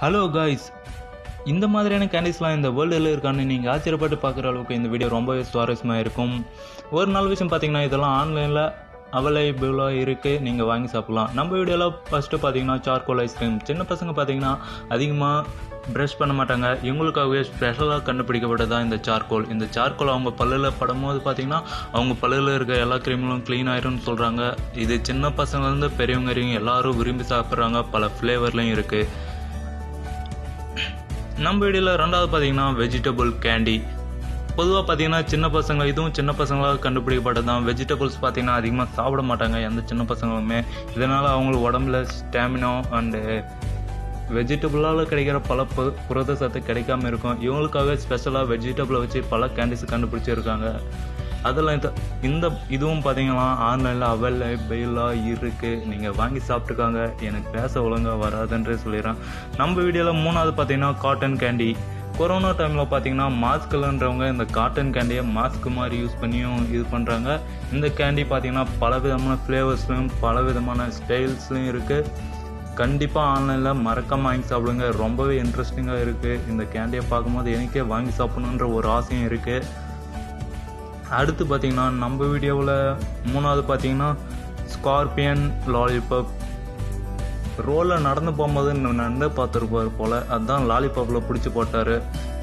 hello guys இந்த மாதிரியான கேண்டிஸ்லாம் இந்த வேர்ல்டில் இருக்கான்னு நீங்கள் ஆச்சரியப்பட்டு பார்க்குற அளவுக்கு இந்த வீடியோ ரொம்பவே சுவாரஸ்யமாக இருக்கும் ஒரு நாள் விஷயம் பார்த்தீங்கன்னா இதெல்லாம் ஆன்லைனில் அவைலபிளாக இருக்குது நீங்கள் வாங்கி சாப்பிட்லாம் நம்ம வீடியோவில் ஃபஸ்ட்டு பார்த்தீங்கன்னா சார்கோல் ஐஸ்கிரீம் சின்ன பசங்க பார்த்தீங்கன்னா அதிகமாக ப்ரஷ் பண்ண மாட்டாங்க இவங்களுக்காகவே ஸ்பெஷலாக கண்டுபிடிக்கப்பட்டதான் இந்த சார்கோல் இந்த சார்கோல் அவங்க பல்லில் படும்போது பார்த்தீங்கன்னா அவங்க பல்லில் இருக்க எல்லா கிருமிகளும் க்ளீன் ஆயிரும்னு சொல்கிறாங்க இது சின்ன பசங்கள்லேருந்து பெரியவங்க வரைக்கும் எல்லாரும் விரும்பி சாப்பிட்றாங்க பல ஃப்ளேவர்லையும் இருக்குது நம்ம வீடியோவில் ரெண்டாவது பார்த்தீங்கன்னா வெஜிடபிள் கேண்டி பொதுவாக பார்த்தீங்கன்னா சின்ன பசங்க இதுவும் சின்ன பசங்களாக கண்டுபிடிக்கப்பட்டது தான் வெஜிடபிள்ஸ் பார்த்தீங்கன்னா அதிகமாக சாப்பிட மாட்டாங்க எந்த சின்ன பசங்களுமே இதனால் அவங்களுக்கு உடம்புல ஸ்டாமினா அண்டு வெஜிடபிளால் கிடைக்கிற பல பு புரத சத்து கிடைக்காம இருக்கும் இவங்களுக்காக ஸ்பெஷலாக வெஜிடபிளை வச்சு பல கேண்டிஸ் கண்டுபிடிச்சிருக்காங்க அதெல்லாம் இந்த இந்த இதுவும் பார்த்தீங்கன்னா ஆன்லைனில் அவைலபிளாக இருக்குது நீங்கள் வாங்கி சாப்பிட்டுக்காங்க எனக்கு பேச ஒழுங்காக வராதுன்றே சொல்லிடுறேன் நம்ம வீடியோவில் மூணாவது பார்த்தீங்கன்னா காட்டன் கேண்டி கொரோனா டைமில் பார்த்தீங்கன்னா மாஸ்க் இல்லைன்றவங்க இந்த காட்டன் கேண்டியை மாஸ்க் மாதிரி யூஸ் பண்ணியும் இது பண்ணுறாங்க இந்த கேண்டி பார்த்தீங்கன்னா பல விதமான ஃப்ளேவர்ஸ்லையும் பல விதமான ஸ்டைல்ஸ்லையும் இருக்குது கண்டிப்பாக ஆன்லைனில் மறக்காம வாங்கி சாப்பிடுங்க ரொம்பவே இன்ட்ரெஸ்டிங்காக இருக்குது இந்த கேண்டியை பார்க்கும்போது எனக்கே வாங்கி சாப்பிடணுன்ற ஒரு ஆசையும் இருக்குது அடுத்து பார்த்தீங்கன்னா நம்ம வீடியோவில் மூணாவது பார்த்தீங்கன்னா ஸ்கார்பியன் லாலிபப் ரோலில் நடந்து போகும்போது நண்டு பார்த்துருப்பார் போல் அதுதான் லாலிபாப்பில் பிடிச்சி போட்டார்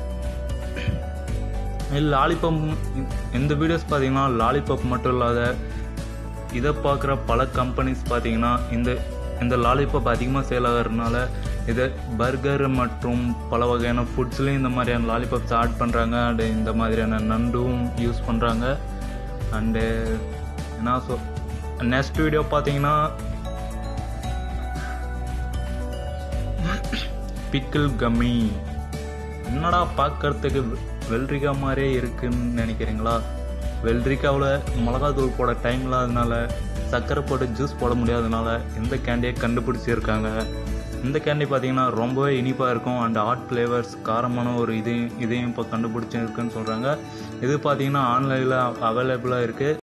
லாலிபப் இந்த வீடியோஸ் பார்த்தீங்கன்னா லாலிபப் மட்டும் இல்லாத இதை பார்க்குற பல கம்பெனிஸ் பார்த்தீங்கன்னா இந்த இந்த லாலிபப் அதிகமாக சேல் ஆகிறதுனால இதை பர்கர் மற்றும் பல வகையான ஃபுட்ஸ்லேயும் இந்த மாதிரியான லாலிபப்ஸ் ஆட் பண்ணுறாங்க அண்டு இந்த மாதிரியான நண்டும் யூஸ் பண்ணுறாங்க அண்டு என்ன சொ நெக்ஸ்ட் வீடியோ பார்த்தீங்கன்னா பிக்கிள் கம்மி என்னடா பார்க்கறதுக்கு வெள்ளரிக்காய் மாதிரியே இருக்குன்னு நினைக்கிறீங்களா வெள்ளரிக்காவில் மிளகாத்தூள் போட டைம் இல்லாததுனால சர்க்கரை போட்டு ஜூஸ் போட முடியாததுனால இந்த கேண்டியை கண்டுபிடிச்சிருக்காங்க இந்த கேண்டி பார்த்தீங்கன்னா ரொம்பவே இனிப்பாக இருக்கும் அண்ட் ஹாட் ஃப்ளேவர்ஸ் காரமான ஒரு இதையும் இதையும் இப்போ கண்டுபிடிச்சிருக்குன்னு சொல்கிறாங்க இது பார்த்தீங்கன்னா ஆன்லைனில் அவைலபிளாக இருக்குது